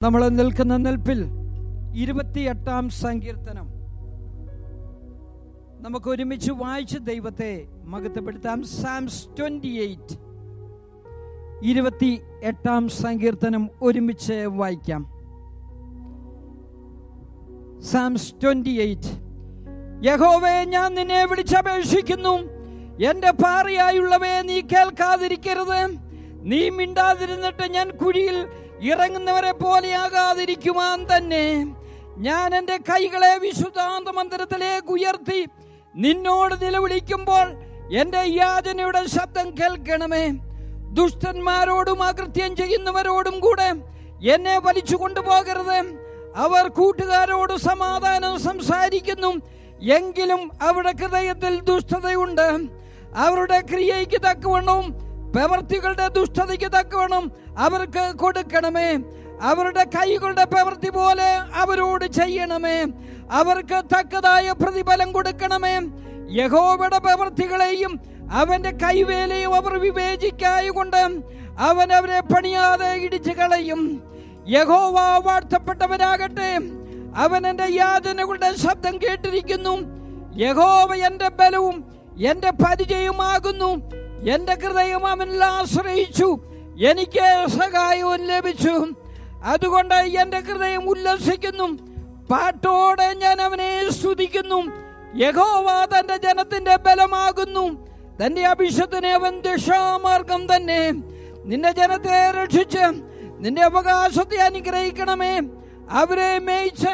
നമ്മൾ നിൽക്കുന്ന നിൽപ്പിൽ ഇരുപത്തിയെട്ടാം സങ്കീർത്തനം നമുക്ക് ഒരുമിച്ച് വായിച്ച് ദൈവത്തെ മകത്തപ്പെടുത്താം സാംസ് ട്വന്റി എയ്റ്റ് ഇരുപത്തി എട്ടാം സങ്കീർത്തനം ഒരുമിച്ച് വായിക്കാം സാംസ് ട്വന്റി എയ്റ്റ് യഹോവേ ഞാൻ നിന്നെ വിളിച്ചപേക്ഷിക്കുന്നു എന്റെ പാറയായുള്ളവയെ നീ കേൾക്കാതിരിക്കരുത് നീ മിണ്ടാതിരുന്നിട്ട് ഞാൻ കുഴിയിൽ ഇറങ്ങുന്നവരെ പോലെയാകാതിരിക്കുവാൻ തന്നെ ഞാൻ എൻ്റെ കൈകളെ വിശുദ്ധാന്ത മന്ദിരത്തിലേക്ക് ഉയർത്തി നിന്നോട് നിലവിളിക്കുമ്പോൾ എൻ്റെ യാചനയുടെ ശബ്ദം കേൾക്കണമേ ദുഷ്ടന്മാരോടും അകൃത്യം ചെയ്യുന്നവരോടും കൂടെ എന്നെ വലിച്ചു കൊണ്ടുപോകരുത് അവർ കൂട്ടുകാരോട് സമാധാനം സംസാരിക്കുന്നു എങ്കിലും അവരുടെ ഹൃദയത്തിൽ ദുഷ്ടതയുണ്ട് അവരുടെ ക്രിയയ്ക്ക് തക്കവണ്ണവും പ്രവർത്തികളുടെ ദുഷ്ടതയ്ക്ക് തക്കവണ്ണം അവർക്ക് കൊടുക്കണമേ അവരുടെ കൈകളുടെ പ്രവൃത്തി പോലെ അവരോട് ചെയ്യണമേ അവർക്ക് തക്കതായ പ്രതിഫലം കൊടുക്കണമേ യഹോവയുടെ പ്രവൃത്തികളെയും അവന്റെ കൈവേലയും അവർ വിവേചിക്കായുകൊണ്ട് അവൻ അവരെ പണിയാതെ ഇടിച്ചു കളയും യഹോവ വാഴ്ത്തപ്പെട്ടവനാകട്ടെ അവൻ എന്റെ യാതനകളുടെ ശബ്ദം കേട്ടിരിക്കുന്നു യഹോവ എന്റെ ബലവും എന്റെ പരിചയമാകുന്നു എന്റെ ഹൃദയം അവനിൽ ആശ്രയിച്ചു എനിക്ക് സഹായവും ലഭിച്ചു അതുകൊണ്ട് എന്റെ ഹൃദയം ഉല്ലസിക്കുന്നു പാട്ടോടെ ഞാൻ അവനെ സ്തുതിക്കുന്നു യഹോവ തന്റെ ജനത്തിന്റെ ബലമാകുന്നു തന്റെ അഭിഷത്തിനെ അവൻ ദിശാമാർഗം തന്നെ നിന്റെ ജനത്തെ രക്ഷിച്ച് നിന്റെ അവകാശത്തെ അനുഗ്രഹിക്കണമേ അവരെ മേയിച്ച്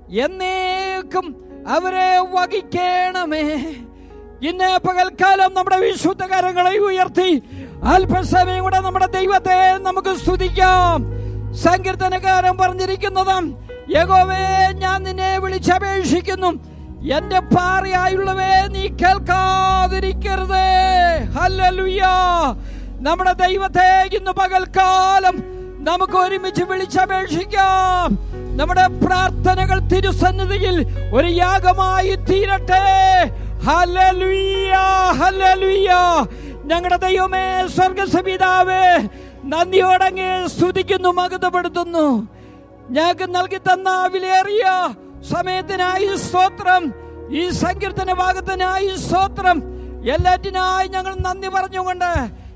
എന്നേക്കും അവരെ വഹിക്കണമേ ഇന്ന് പകൽക്കാലം നമ്മുടെ വിശുദ്ധ കരങ്ങളെ ഉയർത്തി അല്പസമയം കൂടെ നമ്മുടെ ദൈവത്തെ നമുക്ക് സ്തുതിക്കാം സങ്കീർത്തനകാരൻ പറഞ്ഞിരിക്കുന്നത് യഗോവേ ഞാൻ നിന്നെ വിളിച്ചപേക്ഷിക്കുന്നു എന്റെ പാറയായുള്ളവേ നീ കേൾക്കാതിരിക്കരുത് ഹല്ലേലൂയ നമ്മുടെ ദൈവത്തെ ഇന്ന് പകൽക്കാലം നമുക്ക് ഒരുമിച്ച് വിളിച്ചപേക്ഷിക്കാം നമ്മുടെ പ്രാർത്ഥനകൾ തിരുസന്നിധിയിൽ ഒരു യാഗമായി തീരട്ടെ ഹല്ലേലൂയ ഹല്ലേലൂയ ഞങ്ങളുടെ ദൈവമേ സ്വർഗസപിതാവേ നന്ദിയോടങ്ങ് സ്തുതിക്കുന്നു മകതപ്പെടുത്തുന്നു ഞങ്ങൾക്ക് നൽകി തന്ന വിലയേറിയ സമയത്തിനായി സ്തോത്രം ഈ സങ്കീർത്തന ഭാഗത്തിനായി സ്തോത്രം എല്ലാറ്റിനായി ഞങ്ങൾ നന്ദി പറഞ്ഞുകൊണ്ട്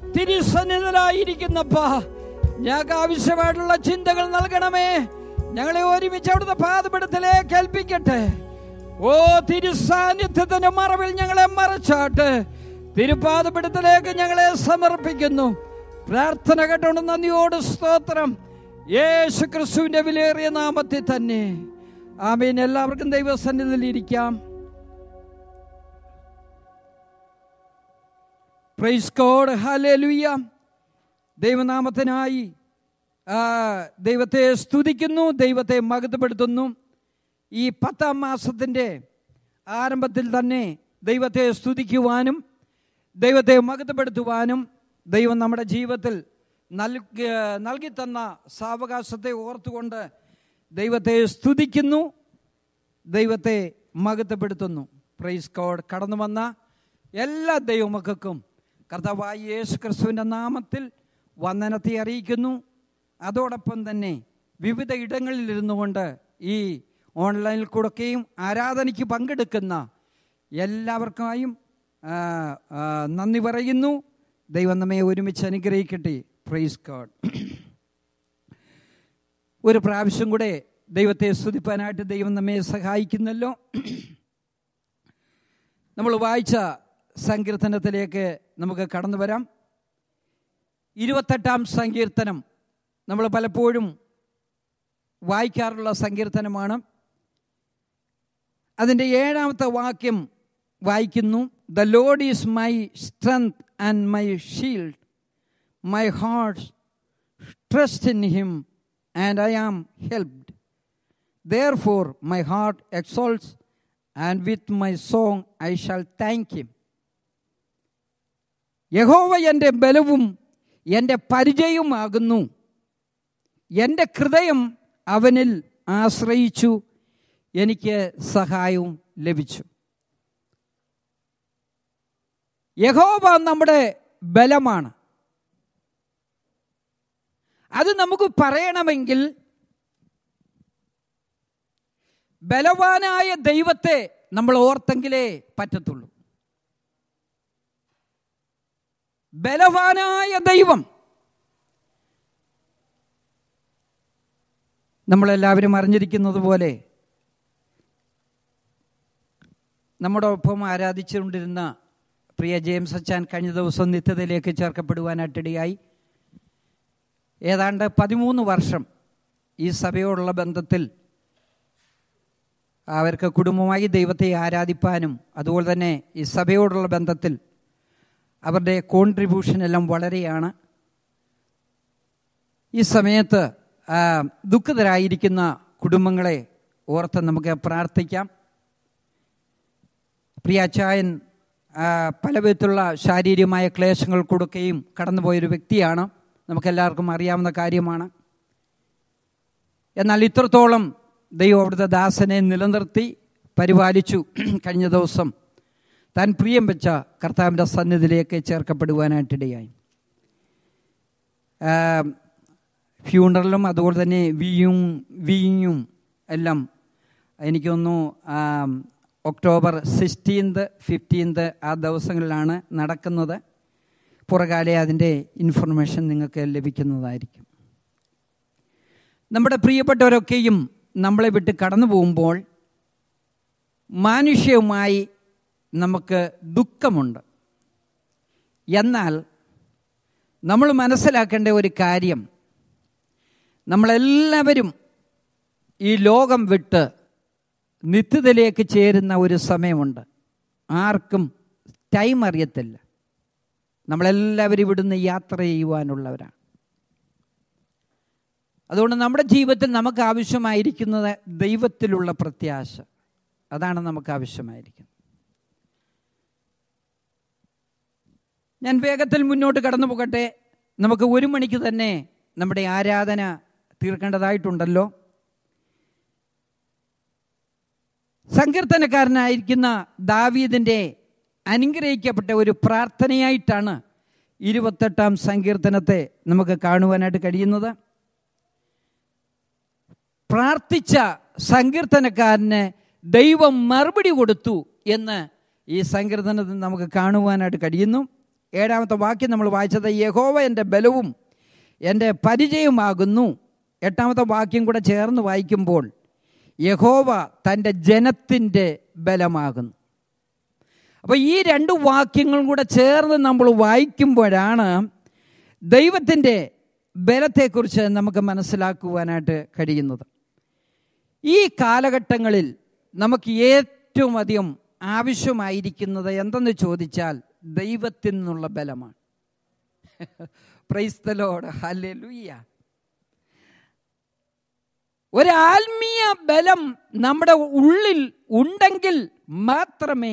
തിരുസന്നിധനായിരിക്കുന്നപ്പാ ഞങ്ങൾക്ക് ആവശ്യമായിട്ടുള്ള ചിന്തകൾ നൽകണമേ ഞങ്ങളെ ഒരുമിച്ച് അവിടുത്തെ പാതപെടുത്തലേക്ക് ഏൽപ്പിക്കട്ടെ ഓ തിരുസാന്നിധ്യത്തിന്റെ മറവിൽ ഞങ്ങളെ മറച്ചാട്ട് തിരുപാതപെടുത്തലേക്ക് ഞങ്ങളെ സമർപ്പിക്കുന്നു പ്രാർത്ഥന കേട്ടോണ്ട് നന്ദിയോട് സ്തോത്രം യേശു ക്രിസ്തുവിന്റെ വിലയേറിയ നാമത്തിൽ തന്നെ ആമീൻ എല്ലാവർക്കും ദൈവസന്നിധിയിൽ ഇരിക്കാം പ്രൈസ് കോഡ് ഹല്ലേലൂയ ദൈവനാമത്തിനായി ആ, ദൈവത്തെ സ്തുതിക്കുന്നു ദൈവത്തെ മകതപ്പെടുത്തുന്നു ഈ പത്താം മാസത്തിൻ്റെ ആരംഭത്തിൽ തന്നെ ദൈവത്തെ സ്തുതിക്കുവാനും ദൈവത്തെ മകതപ്പെടുത്തുവാനും ദൈവം നമ്മുടെ ജീവിതത്തിൽ നൽകി നൽകി തന്ന സാവകാശത്തെ ഓർത്തുകൊണ്ട് ദൈവത്തെ സ്തുതിക്കുന്നു ദൈവത്തെ മകത്തപ്പെടുത്തുന്നു പ്രൈസ് കോഡ് കടന്നു വന്ന എല്ലാ ദൈവമക്കൾക്കും കർത്താവായ യേശു ക്രിസ്തുവിൻ്റെ നാമത്തിൽ വന്ദനത്തെ അറിയിക്കുന്നു അതോടൊപ്പം തന്നെ വിവിധ ഇടങ്ങളിൽ ഇരുന്നു കൊണ്ട് ഈ ഓൺലൈനിൽ കൂടെയൊക്കെയും ആരാധനയ്ക്ക് പങ്കെടുക്കുന്ന എല്ലാവർക്കായും ആ, ആ, നന്ദി പറയുന്നു ദൈവം നമ്മെ ഒരുമിച്ച് അനുഗ്രഹിക്കട്ടെ പ്രൈസ് ഗോഡ് ഒരു പ്രാവശ്യം കൂടെ ദൈവത്തെ സ്തുതിപ്പാനായിട്ട് ദൈവം നമ്മെ സഹായിക്കുന്നല്ലോ നമ്മൾ വായിച്ച സങ്കീർത്തനത്തിലേക്ക് നമുക്ക് കടന്നു വരാം ഇരുപത്തെട്ടാം സങ്കീർത്തനം നമ്മൾ പലപ്പോഴും വായിക്കാറുള്ള സങ്കീർത്തനമാണ് അതിൻ്റെ ഏഴാമത്തെ വാക്യം വായിക്കുന്നു the lord is my strength and my shield my heart trust in him and I am helped therefore my heart exults and with my song I shall thank him യഹോവ എൻ്റെ ബലവും എൻ്റെ പരിചയവുമാകുന്നു എൻ്റെ ഹൃദയം അവനിൽ ആശ്രയിച്ചു എനിക്ക് സഹായവും ലഭിച്ചു യഹോവ നമ്മുടെ ബലമാണ് അത് നമുക്ക് പറയണമെങ്കിൽ ബലവാനായ ദൈവത്തെ നമ്മൾ ഓർത്തെങ്കിലേ പറ്റത്തുള്ളൂ ബലവാനായ ദൈവം നമ്മളെല്ലാവരും അറിഞ്ഞിരിക്കുന്നത് പോലെ നമ്മുടെ ഒപ്പം ആരാധിച്ചുകൊണ്ടിരുന്ന പ്രിയ ജെയിംസ് അച്ചാൻ കഴിഞ്ഞ ദിവസം നിത്യതയിലേക്ക് ചേർക്കപ്പെടുവാനായിട്ടിടയായി ഏതാണ്ട് പതിമൂന്ന് വർഷം ഈ സഭയോടുള്ള ബന്ധത്തിൽ അവർക്ക് കുടുംബമായി ദൈവത്തെ ആരാധിപ്പാനും അതുപോലെ തന്നെ ഈ സഭയോടുള്ള ബന്ധത്തിൽ അവരുടെ കോൺട്രിബ്യൂഷൻ എല്ലാം വളരെയാണ് ഈ സമയത്ത് ആ, ദുഃഖിതരായിരിക്കുന്ന കുടുംബങ്ങളെ ഓർത്ത് നമുക്ക് പ്രാർത്ഥിക്കാം പ്രിയാച്ചായൻ ആ, പല വിധത്തിലുള്ള ശാരീരികമായ ക്ലേശങ്ങൾ കൊടുക്കുകയും കടന്നുപോയൊരു വ്യക്തിയാണ് നമുക്കെല്ലാവർക്കും അറിയാവുന്ന കാര്യമാണ് എന്നാൽ ഇത്രത്തോളം ദൈവം അവിടുത്തെ ദാസനെ നിലനിർത്തി പരിപാലിച്ചു കഴിഞ്ഞ ദിവസം താൻ പ്രിയം വെച്ച കർത്താവിൻ്റെ സന്നിധിയിലേക്ക് ചേർക്കപ്പെടുവാനായിട്ടിടയായി ആ, ഫ്യൂണറലും അതുപോലെ തന്നെ വിയും വിയും എല്ലാം എനിക്കൊന്നു ഒക്ടോബർ സിക്സ്റ്റീൻത് ഫിഫ്റ്റീൻത് ആ ദിവസങ്ങളിലാണ് നടക്കുന്നത് പുറകാലെ അതിൻ്റെ ഇൻഫർമേഷൻ നിങ്ങൾക്ക് ലഭിക്കുന്നതായിരിക്കും നമ്മുടെ പ്രിയപ്പെട്ടവരൊക്കെയും നമ്മളെ വിട്ട് കടന്നു പോകുമ്പോൾ മാനുഷ്യവുമായി നമുക്ക് ദുഃഖമുണ്ട് എന്നാൽ നമ്മൾ മനസ്സിലാക്കേണ്ട ഒരു കാര്യം നമ്മളെല്ലാവരും ഈ ലോകം വിട്ട് നിത്യതയിലേക്ക് ചേരുന്ന ഒരു സമയമുണ്ട് ആർക്കും ടൈം അറിയത്തില്ല നമ്മളെല്ലാവരും ഇവിടുന്ന് യാത്ര ചെയ്യുവാനുള്ളവരാണ് അതുകൊണ്ട് നമ്മുടെ ജീവിതത്തിൽ നമുക്ക് ആവശ്യമായിരിക്കുന്നത് ദൈവത്തിലുള്ള പ്രത്യാശ അതാണ് നമുക്ക് ആവശ്യമായിരിക്കുന്നത് ഞാൻ വേഗത്തിൽ മുന്നോട്ട് കടന്നു പോകട്ടെ നമുക്ക് ഒരു മണിക്ക് തന്നെ നമ്മുടെ ആരാധന തീർക്കേണ്ടതായിട്ടുണ്ടല്ലോ സങ്കീർത്തനക്കാരനായിരിക്കുന്ന ദാവീദിൻ്റെ അനുഗ്രഹിക്കപ്പെട്ട ഒരു പ്രാർത്ഥനയായിട്ടാണ് ഇരുപത്തെട്ടാം സങ്കീർത്തനത്തെ നമുക്ക് കാണുവാനായിട്ട് കഴിയുന്നത് പ്രാർത്ഥിച്ച സങ്കീർത്തനക്കാരന് ദൈവം മറുപടി കൊടുത്തു എന്ന് ഈ സങ്കീർത്തനത്തിൽ നമുക്ക് കാണുവാനായിട്ട് കഴിയുന്നു ഏഴാമത്തെ വാക്യം നമ്മൾ വായിച്ചത് യഹോവ എൻ്റെ ബലവും എൻ്റെ പരിചയമാകുന്നു എട്ടാമത്തെ വാക്യം കൂടെ ചേർന്ന് വായിക്കുമ്പോൾ യഹോവ തൻ്റെ ജനത്തിൻ്റെ ബലമാകുന്നു അപ്പോൾ ഈ രണ്ട് വാക്യങ്ങളും കൂടെ ചേർന്ന് നമ്മൾ വായിക്കുമ്പോഴാണ് ദൈവത്തിൻ്റെ ബലത്തെക്കുറിച്ച് നമുക്ക് മനസ്സിലാക്കുവാനായിട്ട് കഴിയുന്നത് ഈ കാലഘട്ടങ്ങളിൽ നമുക്ക് ഏറ്റവും അധികം ആവശ്യമായിരിക്കുന്നത് എന്തെന്ന് ചോദിച്ചാൽ ദൈവത്തിൽ നിന്നുള്ള ബലമാണ് പ്രൈസ്തലോട് ഹല്ലേലൂയ ഒരു ആത്മീയ ബലം നമ്മുടെ ഉള്ളിൽ ഉണ്ടെങ്കിൽ മാത്രമേ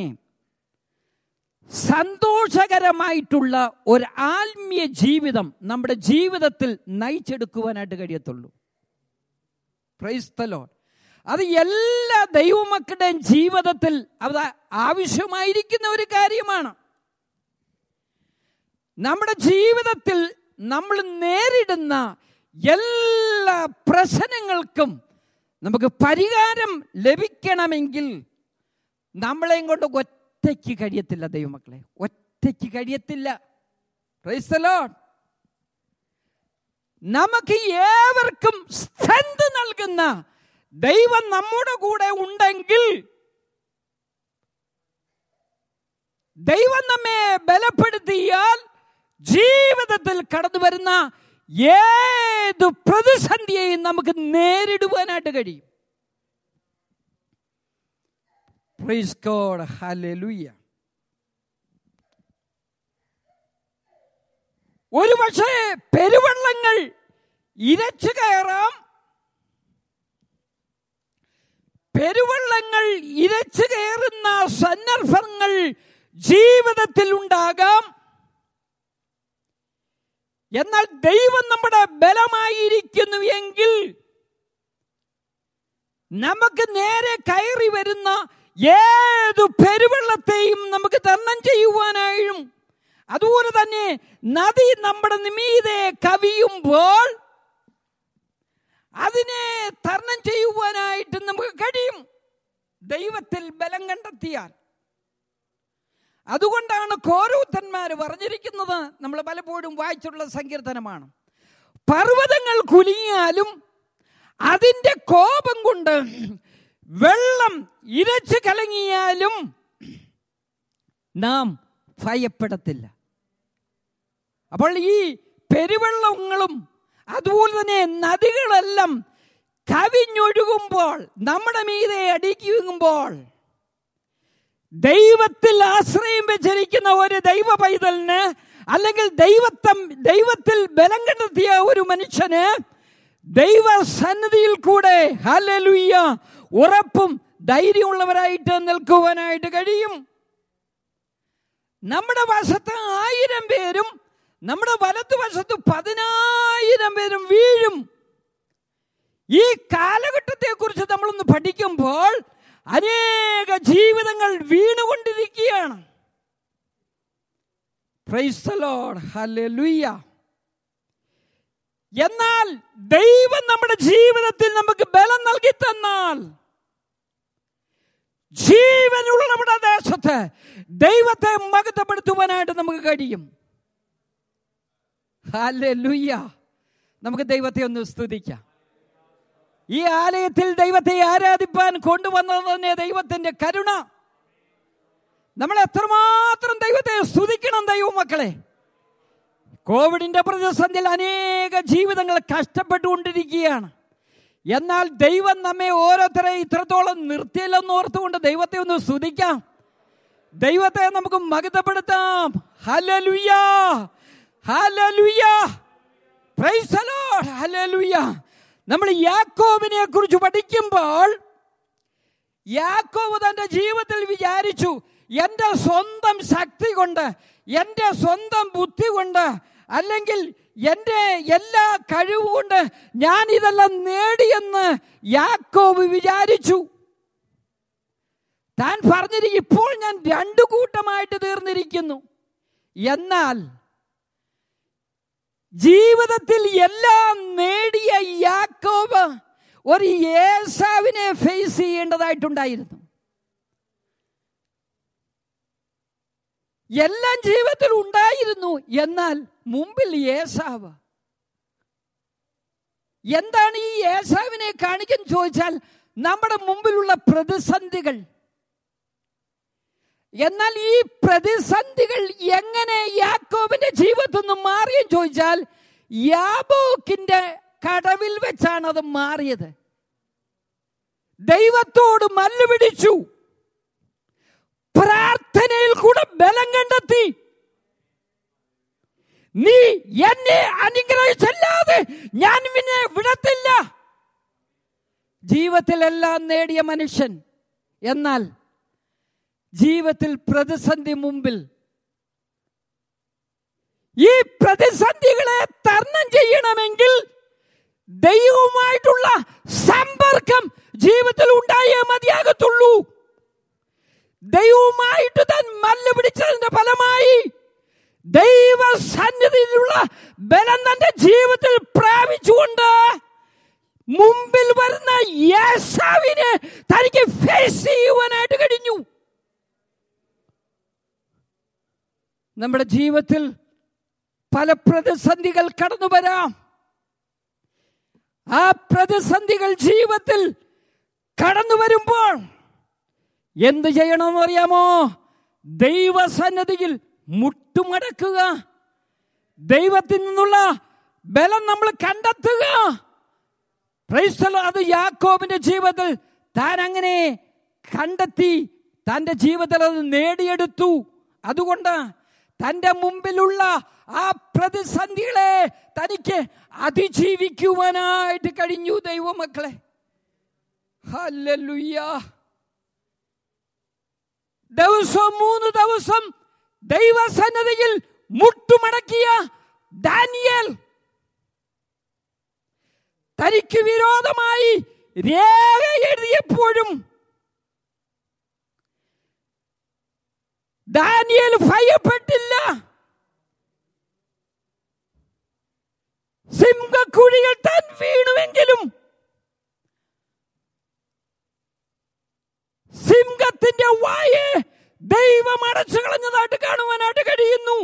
സന്തോഷകരമായിട്ടുള്ള ഒരു ആത്മീയ ജീവിതം നമ്മുടെ ജീവിതത്തിൽ നയിച്ചെടുക്കുവാനായിട്ട് കഴിയത്തുള്ളൂ പ്രൈസ്തലോ അത് എല്ലാ ദൈവമക്കളുടെയും ജീവിതത്തിൽ അത് ആവശ്യമായിരിക്കുന്ന ഒരു കാര്യമാണ് നമ്മുടെ ജീവിതത്തിൽ നമ്മൾ നേരിടുന്ന എല്ലാ പ്രശ്നങ്ങൾക്കും നമുക്ക് പരിഹാരം ലഭിക്കണമെങ്കിൽ നമ്മളെയും കൊണ്ട് ഒറ്റയ്ക്ക് കഴിയത്തില്ല ദൈവമക്കളെ ഒറ്റയ്ക്ക് കഴിയത്തില്ല Praise the Lord. നമുക്ക് ഏവർക്കും സ്ട്രെങ്ത് നൽകുന്ന ദൈവം നമ്മുടെ കൂടെ ഉണ്ടെങ്കിൽ ദൈവം നമ്മെ ബലപ്പെടുത്തിയാൽ ജീവിതത്തിൽ കടന്നു വരുന്ന ഏത് പ്രതിസന്ധിയെയും നമുക്ക് നേരിടുവാനായിട്ട് കഴിയും Praise God. Hallelujah. ഒരു പക്ഷേ പെരുവെള്ളങ്ങൾ ഇരച്ചു കയറാം പെരുവെള്ളങ്ങൾ ഇരച്ചു കയറുന്ന സന്ദർഭങ്ങൾ ജീവിതത്തിൽ ഉണ്ടാകാം എന്നാൽ ദൈവം നമ്മുടെ ബലമായിരിക്കുന്നു എങ്കിൽ നമുക്ക് നേരെ കയറി വരുന്ന ഏതു പെരുവെള്ളത്തെയും നമുക്ക് തരണം ചെയ്യുവാനായും അതുപോലെ തന്നെ നദി നമ്മുടെ നിമീതെ കവിയുമ്പോൾ അതിനെ തരണം ചെയ്യുവാനായിട്ട് നമുക്ക് കഴിയും എത്തിയാൽ അതുകൊണ്ടാണ് കോരൂത്തന്മാർ പറഞ്ഞിരിക്കുന്നത് നമ്മൾ പലപ്പോഴും വായിച്ചുള്ള സങ്കീർത്തനമാണ് പർവ്വതങ്ങൾ കുലുങ്ങിയാലും അതിൻ്റെ കോപം കൊണ്ട് വെള്ളം ഇരച്ചു കലങ്ങിയാലും നാം ഭയപ്പെടത്തില്ല അപ്പോൾ ഈ പെരുവെള്ളങ്ങളും അതുപോലെ തന്നെ നദികളെല്ലാം കവിഞ്ഞൊഴുകുമ്പോൾ നമ്മുടെ മീതെ അടിക്കുമ്പോൾ ദൈവത്തിൽ ആശ്രയം വെച്ചിരിക്കുന്ന ഒരു ദൈവ പൈതലിന് അല്ലെങ്കിൽ ദൈവത്തം ദൈവത്തിൽ ബലം കണ്ടെത്തിയ ഒരു മനുഷ്യന് ദൈവസന്നിധിയിൽ കൂടെ ഹലലുയ്യ ഉറപ്പും ധൈര്യമുള്ളവരായിട്ട് നിൽക്കുവാനായിട്ട് കഴിയും നമ്മുടെ വശത്ത് ആയിരം പേരും നമ്മുടെ വലതുവശത്ത് പതിനായിരം പേരും വീഴും ഈ കാലഘട്ടത്തെ കുറിച്ച് നമ്മളൊന്ന് പഠിക്കുമ്പോൾ അനേക ജീവിതങ്ങൾ വീണുകൊണ്ടിരിക്കുകയാണ് Praise the Lord. Hallelujah. എന്നാൽ ദൈവം നമ്മുടെ ജീവിതത്തിൽ നമുക്ക് ബലം നൽകി തന്നാൽ ജീവനുള്ളവരുടെ ദേശത്ത് ദൈവത്തെ മകത്തപ്പെടുത്തുവാനായിട്ട് നമുക്ക് കഴിയും ഹാലൂയ്യ നമുക്ക് ദൈവത്തെ ഒന്ന് സ്തുതിക്കാം ഈ ആലയത്തിൽ ദൈവത്തെ ആരാധിപ്പാൻ കൊണ്ടുവന്നത് തന്നെ ദൈവത്തിന്റെ കരുണ നമ്മൾ എത്രമാത്രം ദൈവത്തെ സ്തുതിക്കണം ദൈവമക്കളെ കോവിഡിന്റെ പ്രതിസന്ധിയിൽ അനേക ജീവിതങ്ങൾ കഷ്ടപ്പെട്ടുകൊണ്ടിരിക്കുകയാണ് എന്നാൽ ദൈവം നമ്മെ ഓരോരുത്തരെ ഇത്രത്തോളം നിർത്തിയില്ലെന്ന് ഓർത്തുകൊണ്ട് ദൈവത്തെ ഒന്ന് സ്തുതിക്കാം ദൈവത്തെ നമുക്ക് മകിതപ്പെടുത്താം ഹലലുയ്യ ഹലലുയ്യ പ്രൈസ് ദി ലോർഡ് ഹല്ലേലൂയ നമ്മൾ യാക്കോബിനെ കുറിച്ച് പഠിക്കുമ്പോൾ യാക്കോബ് തന്റെ ജീവിതത്തിൽ വിചാരിച്ചു എൻ്റെ സ്വന്തം ശക്തി കൊണ്ട് എൻ്റെ സ്വന്തം ബുദ്ധി കൊണ്ട് അല്ലെങ്കിൽ എൻ്റെ എല്ലാ കഴിവുകൊണ്ട് ഞാൻ ഇതെല്ലാം നേടിയെന്ന് യാക്കോബ് വിചാരിച്ചു താൻ പറഞ്ഞിരിക്കും ഇപ്പോൾ ഞാൻ രണ്ടു കൂട്ടമായിട്ട് തീർന്നിരിക്കുന്നു എന്നാൽ ജീവിതത്തിൽ എല്ലാം നേടിയ യാക്കോബ് ഒരു ഏസാവിനെ ഫേസ് ചെയ്യേണ്ടതായിട്ടുണ്ടായിരുന്നു എല്ലാം ജീവിതത്തിൽ ഉണ്ടായിരുന്നു എന്നാൽ മുമ്പിൽ ഏസാവ് എന്താണ് ഈ ഏസാവിനെ കാണിക്കാൻ ചോദിച്ചാൽ നമ്മുടെ മുമ്പിലുള്ള പ്രതിസന്ധികൾ എന്നാൽ ഈ പ്രതിസന്ധികൾ എങ്ങനെ യാക്കോബിന്റെ ജീവിതത്തിൽ നിന്ന് മാറിയെന്ന് ചോദിച്ചാൽ യാബോക്കിന്റെ കടവിൽ വെച്ചാണ് അത് മാറിയത് ദൈവത്തോട് മല്ലുപിടിച്ചു പ്രാർത്ഥനയിൽ കൂടെ ബലം കണ്ടെത്തി നീ എന്നെ അനുഗ്രഹിച്ചല്ലാതെ ഞാൻ പിന്നെ വിടത്തില്ല ജീവിതത്തിലെല്ലാം നേടിയ മനുഷ്യൻ എന്നാൽ ജീവിതത്തിൽ പ്രതിസന്ധി മുമ്പിൽ ഈ പ്രതിസന്ധികളെ തരണം ചെയ്യണമെങ്കിൽ ദൈവവുമായിട്ടുള്ള സമ്പർക്കം ജീവിതത്തിൽ ഉണ്ടായേ മതിയാകത്തുള്ളൂ ദൈവവുമായിട്ട് താൻ മല്ല പിടിച്ചതിന്റെ ഫലമായി ദൈവ സന്നിധിയിലുള്ള ബലം തന്റെ ജീവിതത്തിൽ പ്രാപിച്ചുകൊണ്ട് മുമ്പിൽ വരുന്ന യേശാവിനെ തനിക്ക് ഫേസ് ചെയ്യുവാനായിട്ട് കഴിഞ്ഞു നമ്മുടെ ജീവിതത്തിൽ പല പ്രതിസന്ധികൾ കടന്നു വരാം ആ പ്രതിസന്ധികൾ ജീവിതത്തിൽ കടന്നു വരുമ്പോൾ എന്ത് ചെയ്യണമെന്ന് അറിയാമോ ദൈവസന്നദ്ധിയിൽ മുട്ടുമടക്കുക ദൈവത്തിൽ നിന്നുള്ള ബലം നമ്മൾ കണ്ടെത്തുക പ്രൈസ്തലോ അത് യാക്കോബിന്റെ ജീവിതത്തിൽ താൻ അങ്ങനെ കണ്ടെത്തി തന്റെ ജീവിതത്തിൽ അത് നേടിയെടുത്തു അതുകൊണ്ട് തന്റെ മുമ്പിലുള്ള ആ പ്രതിസന്ധികളെ തനിക്ക് അതിജീവിക്കുവാനായിട്ട് കഴിഞ്ഞു ദൈവമക്കളെ ഹല്ലേലൂയ ദിവസം മൂന്ന് ദിവസം ദൈവസന്നതയിൽ മുട്ടുമടക്കിയ ദാനിയൽ തനിക്ക് വിരോധമായി രേഖ എഴുതിയപ്പോഴും ദാനിയൽ ഭയപ്പെട്ടില്ല സിംഹക്കുഴികൾ താൻ വീണുവെങ്കിലും സിംഹത്തിന്റെ അതിന്റെ വായെ ദൈവം അടച്ചു കളഞ്ഞതായിട്ട് കാണുവാനായിട്ട് കഴിയുന്നു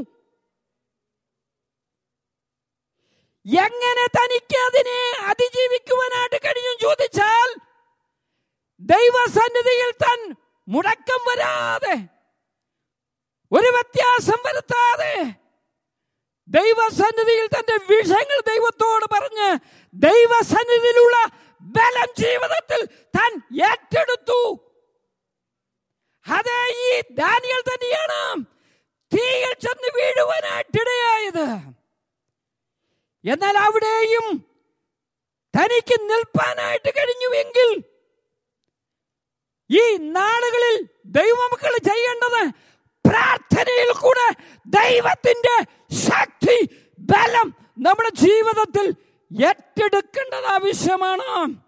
എങ്ങനെ തനിക്ക് അതിനെ അതിജീവിക്കുവാനായിട്ട് കഴിയും ചോദിച്ചാൽ ദൈവസന്നിധിയിൽ താൻ മുടക്കം വരാതെ ഒരു വ്യത്യാസം വരുത്താതെ ദൈവസന്നിധിയിൽ തന്റെ വിഷയങ്ങൾ ദൈവത്തോട് പറഞ്ഞ് ദൈവസന്നിധിയിലുള്ള ബലം ജീവിതത്തിൽ താൻ ഏറ്റെടുത്തു അതേ ഈ ദാനിയൽ തന്നെയാണ് തീയിൽ ചെന്ന് വീഴുവാനായിട്ടിടയായത് എന്നാൽ അവിടെയും തനിക്ക് നിൽപ്പാനായിട്ട് കഴിഞ്ഞുവെങ്കിൽ ഈ നാളുകളിൽ ദൈവമക്കൾ ചെയ്യേണ്ടത് പ്രാർത്ഥനയിൽ കൂടെ ദൈവത്തിന്റെ ശക്തി ബലം നമ്മുടെ ജീവിതത്തിൽ ഏറ്റെടുക്കേണ്ടത് ആവശ്യമാണ്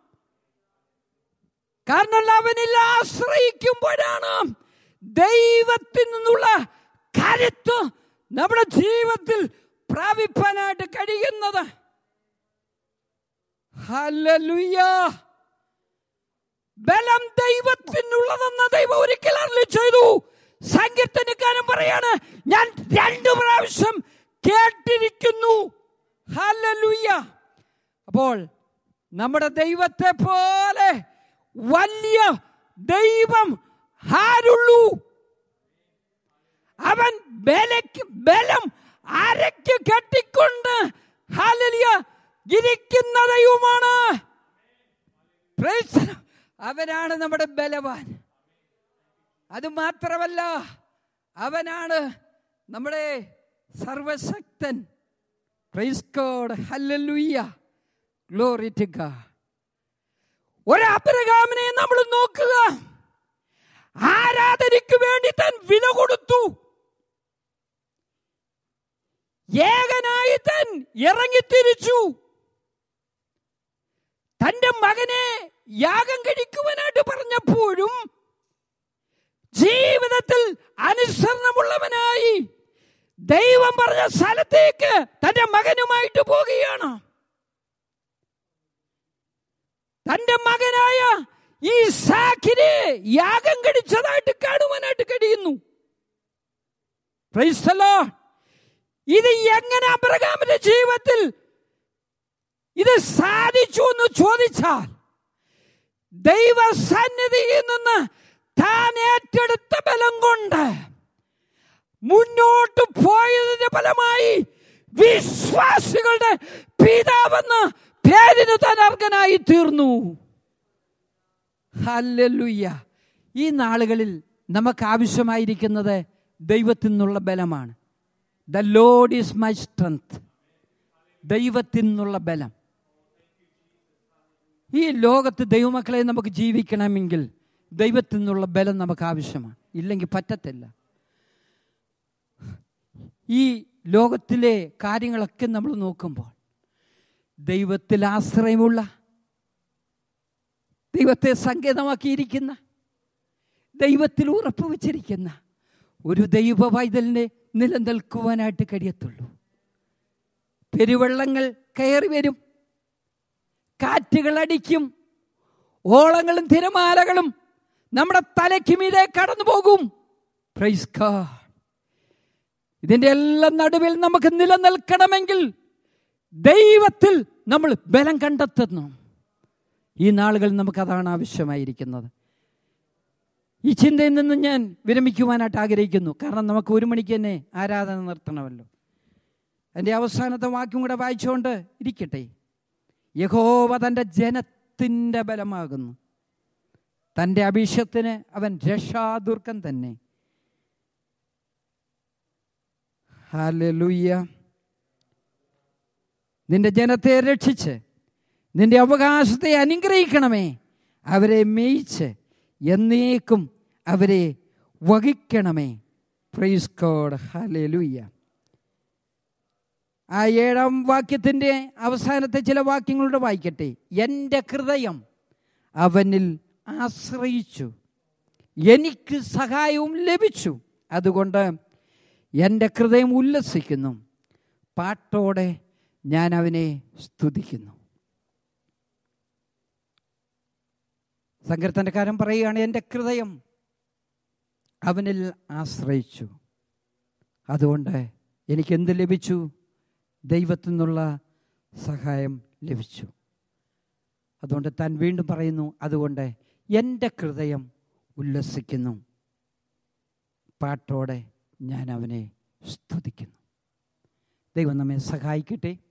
കാരണം അവനിൽ ആശ്രയിക്കുമ്പോഴാണ് ദൈവത്തിൽ നിന്നുള്ള കരുത്ത് നമ്മുടെ ജീവിതത്തിൽ പ്രാപിപ്പാനായിട്ട് കഴിയുന്നത് ഹല്ലേലൂയ ബലം ദൈവത്തിനുള്ളതെന്ന് ദൈവം ഒരിക്കൽ അരളി ചെയ്തു സങ്കീർത്തനക്കാരൻ പറയാണ് ഞാൻ രണ്ടു പ്രാവശ്യം കേട്ടിരിക്കുന്നു ഹല്ലേലൂയ അപ്പോൾ നമ്മുടെ ദൈവത്തെ പോലെ വലിയ ദൈവം ആരുള്ളൂ അവൻ ബലക്ക് ബലം അരയ്ക്ക് കെട്ടിക്കൊണ്ട് ഹാലലിയ ഇരിക്കുന്ന ദൈവമാണ് Praise the Lord. അവനാണ് നമ്മുടെ ബലവാൻ അത് മാത്രമല്ല അവനാണ് നമ്മുടെ സർവശക്തൻ praise God hallelujah glory to God ഒരു അബ്രഹാമിനെ നമ്മൾ നോക്കുക ആരാധനയ്ക്ക് വേണ്ടി താൻ വില കൊടുത്തു ഏകനായി താൻ ഇറങ്ങിത്തിരിച്ചു തന്റെ മകനെ യാഗം കഴിക്കുവാനായിട്ട് പറഞ്ഞപ്പോഴും ജീവിതത്തിൽ അനുസരണമുള്ളവനായി ദൈവം പറഞ്ഞ സ്ഥലത്തേക്ക് തന്റെ മകനുമായിട്ട് പോവുകയാണ് തന്റെ മകനായ ഈ സാഖിനെ യാഗം കഴിച്ചതായിട്ട് കാണുവാനായിട്ട് കഴിയുന്നു Praise the Lord. ഇത് എങ്ങനെ അബ്രഹാമിന്റെ ജീവിതത്തിൽ ഇത് സാധിച്ചു എന്ന് ചോദിച്ചാൽ ദൈവസന്നിധിയിൽ നിന്ന് താൻ ഏറ്റെടുത്ത ബലം കൊണ്ട് മുന്നോട്ട് പോയതിന്റെ ഫലമായി വിശ്വാസികളുടെ പിതാവെന്ന് പേരിന് താൻ അർഹനായി തീർന്നു ഹല്ലേലൂയ ഈ നാളുകളിൽ നമുക്ക് ആവശ്യമായിരിക്കുന്നത് ദൈവത്തിൽ നിന്നുള്ള ബലമാണ് the lord is my strength ദൈവത്തിൽ നിന്നുള്ള ബലം ഈ ലോകത്ത് ദൈവമക്കളെ നമുക്ക് ജീവിക്കണമെങ്കിൽ ദൈവത്തിൽ നിന്നുള്ള ബലം നമുക്ക് ആവശ്യമാണ് ഇല്ലെങ്കിൽ പറ്റത്തില്ല ഈ ലോകത്തിലെ കാര്യങ്ങളൊക്കെ നമ്മൾ നോക്കുമ്പോൾ ദൈവത്തിൽ ആശ്രയമുള്ള ദൈവത്തെ സങ്കേതമാക്കിയിരിക്കുന്ന ദൈവത്തിൽ ഉറപ്പ് വച്ചിരിക്കുന്ന ഒരു ദൈവ പൈതലിനെ നിലനിൽക്കുവാനായിട്ട് കഴിയത്തുള്ളൂ പെരുവെള്ളങ്ങൾ കയറി വരും കാറ്റുകൾ അടിക്കും ഓളങ്ങളും തിരമാലകളും നമ്മുടെ തലയ്ക്ക് മീതെ കടന്നു പോകും പ്രൈസ് God. ഇതിന്റെ എല്ലാം നടുവിൽ നമുക്ക് നിലനിൽക്കണമെങ്കിൽ ദൈവത്തിൽ നമ്മൾ ബലം കണ്ടെത്തുന്നു ഈ നാളുകൾ നമുക്ക് അതാണ് ആവശ്യമായിരിക്കുന്നത് ഈ ചിന്തയിൽ നിന്ന് ഞാൻ വിരമിക്കുവാനായിട്ട് ആഗ്രഹിക്കുന്നു കാരണം നമുക്ക് ഒരു മണിക്ക് തന്നെ ആരാധന നിർത്തണമല്ലോ എൻ്റെ അവസാനത്തെ വാക്യം കൂടെ വായിച്ചുകൊണ്ട് ഇരിക്കട്ടെ യഹോവ തൻ്റെ ജനത്തിൻ്റെ ബലമാകുന്നു തൻ്റെ അഭിഷത്തിന് അവൻ രക്ഷാദുർഗം തന്നെ ഹല്ലേലൂയ നിന്റെ ജനത്തെ രക്ഷിച്ച് നിന്റെ അവകാശത്തെ അനുഗ്രഹിക്കണമേ അവരെ മേയിച്ച് എന്നേക്കും അവരെ വഹിക്കണമേ പ്രൈസ് കോഡ് ഹല്ലേലൂയ ആ ഏഴാം വാക്യത്തിൻ്റെ അവസാനത്തെ ചില വാക്യങ്ങളുടെ വായിക്കട്ടെ എൻ്റെ ഹൃദയം അവനിൽ ആശ്രയിച്ചു എനിക്ക് സഹായവും ലഭിച്ചു അതുകൊണ്ട് എൻ്റെ ഹൃദയം ഉല്ലസിക്കുന്നു പാട്ടോടെ ഞാൻ അവനെ സ്തുതിക്കുന്നു സങ്കീർത്തനക്കാരൻ പറയുകയാണ് എൻ്റെ ഹൃദയം അവനിൽ ആശ്രയിച്ചു അതുകൊണ്ട് എനിക്കെന്ത് ലഭിച്ചു ദൈവത്തിൽ നിന്നുള്ള സഹായം ലഭിച്ചു അതുകൊണ്ട് താൻ വീണ്ടും പറയുന്നു അതുകൊണ്ട് എൻ്റെ ഹൃദയം ഉല്ലസിക്കുന്നു പാട്ടോടെ ഞാൻ അവനെ സ്തുതിക്കുന്നു ദൈവം നമ്മെ സഹായിക്കട്ടെ